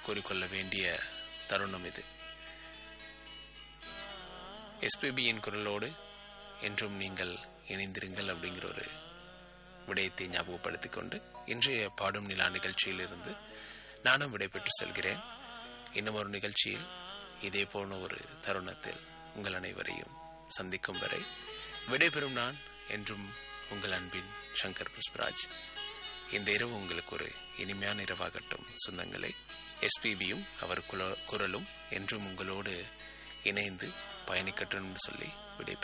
கூறிக்கொள்ள வேண்டிய தருணம் இது எஸ்பிபியின் குரலோடு என்றும் நீங்கள் இணைந்திருங்கள் அப்படிங்கிற ஒரு விடயத்தை ஞாபகப்படுத்திக் கொண்டு இன்றைய பாடும் நிலா நிகழ்ச்சியிலிருந்து நானும் விடைபெற்று செல்கிறேன் இன்னும் ஒரு நிகழ்ச்சியில் இதே போன ஒரு தருணத்தில் உங்கள் அனைவரையும் சந்திக்கும் வரை விடைபெறும் நான் என்றும் உங்கள் அன்பின் சங்கர் புஷ்பராஜ் இந்த இரவு உங்களுக்கு ஒரு இனிமையான இரவாகட்டும் சொந்தங்களை எஸ்பிபியும் அவர் குல- குரலும் என்றும் உங்களோடு இணைந்து பயணிக்கட்டும் சொல்லி விடைபெறுகிறேன்